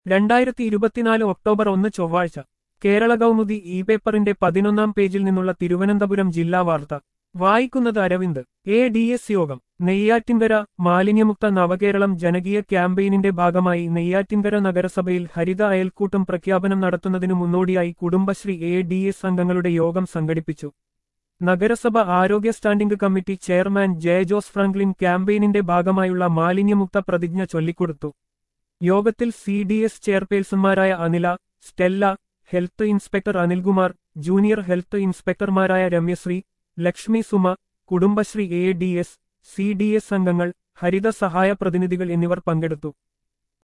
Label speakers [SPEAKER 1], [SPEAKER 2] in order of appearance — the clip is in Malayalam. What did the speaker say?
[SPEAKER 1] രണ്ടായിരത്തി ഇരുപത്തിനാല് ഒക്ടോബർ ഒന്ന് ചൊവ്വാഴ്ച കേരള കൗമുദി ഇ പേപ്പറിന്റെ പതിനൊന്നാം പേജിൽ നിന്നുള്ള തിരുവനന്തപുരം ജില്ലാ വാർത്ത വായിക്കുന്നത് അരവിന്ദ് എ ഡി എസ് യോഗം നെയ്യാറ്റിൻകര മാലിന്യമുക്ത നവകേരളം ജനകീയ ക്യാമ്പയിനിന്റെ ഭാഗമായി നെയ്യാറ്റിൻകര നഗരസഭയിൽ ഹരിത അയൽക്കൂട്ടം പ്രഖ്യാപനം നടത്തുന്നതിനു മുന്നോടിയായി കുടുംബശ്രീ എ ഡി എസ് അംഗങ്ങളുടെ യോഗം സംഘടിപ്പിച്ചു നഗരസഭ ആരോഗ്യ standing committee chairman Jaya Jose Franklin ക്യാമ്പയിനിന്റെ ഭാഗമായുള്ള മാലിന്യമുക്ത പ്രതിജ്ഞ ചൊല്ലിക്കൊടുത്തു യോഗത്തിൽ സി ഡി എസ് ചെയർപേഴ്സൺമാരായ Anila Stella health inspector Anilkumar junior health ഇൻസ്പെക്ടർമാരായ Ramyasree Lakshmi Suma Kudumbashree A D S C D S അംഗങ്ങൾ ഹരിത സഹായ പ്രതിനിധികൾ എന്നിവർ പങ്കെടുത്തു